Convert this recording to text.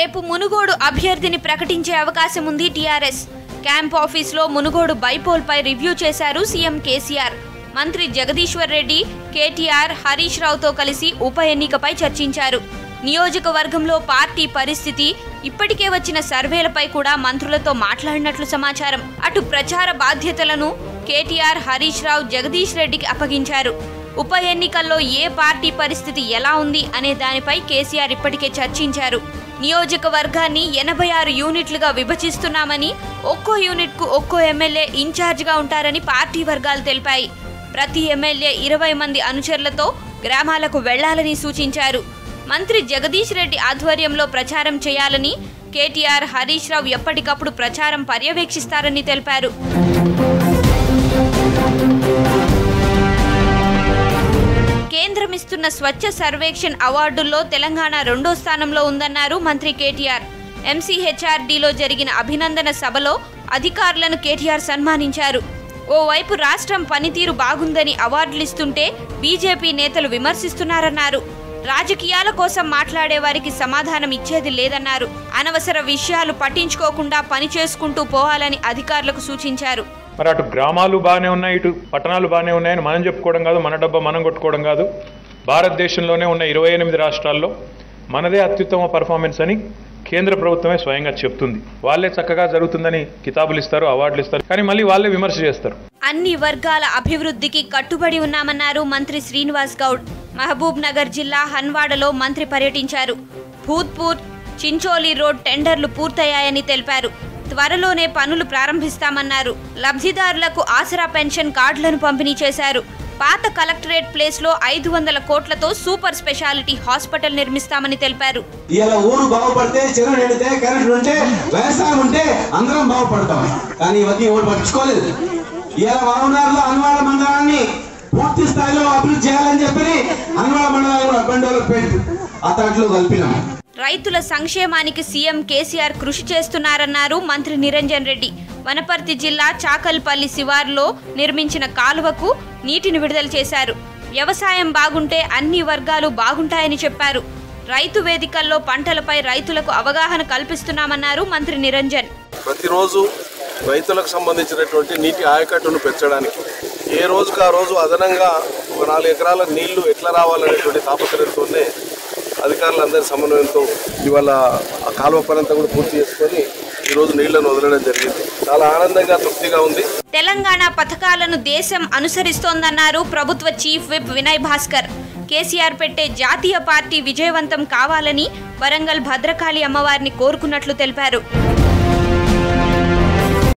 రేపు మునుగోడు అభ్యర్థిని ప్రకటించే అవకాశం ఉంది టీఆర్ఎస్ క్యాంప్ ఆఫీస్లో మునుగోడు బైపోల్పై రివ్యూ చేశారు సీఎం కేసీఆర్ మంత్రి జగదీశ్వర్ రెడ్డి కేటీఆర్ హరీష్ రావుతో కలిసి ఉప ఎన్నికపై చర్చించారు నియోజకవర్గంలో పార్టీ పరిస్థితి ఇప్పటికే వచ్చిన సర్వేలపై కూడా మంత్రులతో మాట్లాడినట్లు సమాచారం అటు ప్రచార బాధ్యతలను కేటీఆర్ హరీష్ రావు జగదీష్ రెడ్డికి అప్పగించారు ఉప ఎన్నికల్లో ఏ పార్టీ పరిస్థితి ఎలా ఉంది అనే దానిపై కేసీఆర్ ఇప్పటికే చర్చించారు నియోజకవర్గాన్ని ఎనభై ఆరు యూనిట్లుగా విభజిస్తున్నామని ఒక్కో యూనిట్కు ఒక్కో ఎమ్మెల్యే ఇన్ఛార్జిగా ఉంటారని పార్టీ వర్గాలు తెలిపాయి ప్రతి ఎమ్మెల్యే ఇరవై మంది అనుచరులతో గ్రామాలకు వెళ్లాలని సూచించారు మంత్రి జగదీష్ రెడ్డి ఆధ్వర్యంలో ప్రచారం చేయాలని కేటీఆర్ హరీష్ రావు ఎప్పటికప్పుడు ప్రచారం పర్యవేక్షిస్తారని తెలిపారు కేంద్రం ఇస్తున్న స్వచ్ఛ సర్వేక్షణ్ అవార్డుల్లో తెలంగాణ రెండో స్థానంలో ఉందన్నారు మంత్రి కేటీఆర్ ఎంసీహెచ్ఆర్డీలో జరిగిన అభినందన సభలో అధికారులను కేటీఆర్ సన్మానించారు ఓవైపు రాష్ట్రం పనితీరు బాగుందని అవార్డులిస్తుంటే బీజేపీ నేతలు విమర్శిస్తున్నారన్నారు రాజకీయాల కోసం మాట్లాడే వారికి సమాధానం ఇచ్చేది లేదన్నారు అనవసర విషయాలు పట్టించుకోకుండా పని చేసుకుంటూ పోవాలని అధికారులకు సూచించారు మరి అటు గ్రామాలు బాగానే ఉన్నాయి ఇటు పట్టణాలు బాగానే ఉన్నాయని మనం చెప్పుకోవడం కాదు మన డబ్బా మనం కొట్టుకోవడం కాదు భారతదేశంలోనే ఉన్న ఇరవై ఎనిమిది రాష్ట్రాల్లో మనదే అత్యుత్తమ పర్ఫార్మెన్స్ అని కేంద్ర ప్రభుత్వమే స్వయంగా చెప్తుంది వాళ్ళే చక్కగా జరుగుతుందని కితాబులు ఇస్తారు అవార్డులు ఇస్తారు కానీ మళ్ళీ వాళ్ళే విమర్శ చేస్తారు అన్ని వర్గాల అభివృద్ధికి కట్టుబడి ఉన్నామన్నారు మంత్రి శ్రీనివాస్ గౌడ్ మహబూబ్ నగర్ జిల్లా హన్వాడలో మంత్రి పర్యటించారు భూత్పూర్ చించోలి రోడ్ టెండర్లు పూర్తయ్యాయని తెలిపారు త్వరలోనే పనులు ప్రారంభిస్తామన్నారు లబ్ధిదారులకు ఆసరా పెన్షన్ కార్డులను పంపిణీ చేశారు పాత కలెక్టరేట్ ప్లేస్లో ఐదు వందల కోట్లతో సూపర్ స్పెషాలిటీ హాస్పిటల్ నిర్మిస్తామని తెలిపారు ఇలా ఊరు బాగుపడితే చెరువు నిండితే కరెంట్ ఉంటే వ్యవసాయం ఉంటే అందరం బాగుపడతాం కానీ ఇవన్నీ ఎవరు పట్టించుకోలేదు ఇలా మహబూబ్నగర్లో అన్వాడ మండలాన్ని పూర్తి స్థాయిలో అభివృద్ధి చేయాలని చెప్పి అన్వాడ మండలాన్ని కూడా అర్బన్ డెవలప్మెంట్ అతట్లో కల్పినాం రైతుల సంక్షేమానికి సీఎం కేసీఆర్ కృషి చేస్తున్నారన్నారు మంత్రి నిరంజన్ రెడ్డి వనపర్తి జిల్లా చాకల్పల్లి శివార్లో నిర్మించిన కాలువకు నీటిని విడుదల చేశారు వ్యవసాయం బాగుంటే అన్ని వర్గాలు బాగుంటాయని చెప్పారు రైతు వేదికల్లో పంటలపై రైతులకు అవగాహన కల్పిస్తున్నామన్నారు మంత్రి నిరంజన్ ప్రతిరోజు రైతులకు సంబంధించినటువంటి నీటి ఆయకట్టును పెంచడానికి ఏ రోజుకు ఆ రోజు అదనంగా ఒక నాలుగు ఎకరాల నీళ్లు ఎట్లా రావాలనేటువంటి తాపత్రయంతోనే అధికారులందరి సమన్వయంతో ఇవాళ ఆ కాలువ పనంతా కూడా పూర్తి చేసుకొని ఈరోజు నీళ్లను వదలడం జరిగింది చాలా ఆనందంగా తృప్తిగా ఉంది తెలంగాణ పథకాలను దేశం అనుసరిస్తోందన్నారు ప్రభుత్వ chief whip Vinay Bhaskar KCR పెట్టే జాతీయ పార్టీ విజయవంతం కావాలని వరంగల్ భద్రకాళి అమ్మవారిని కోరుకున్నట్లు తెలిపారు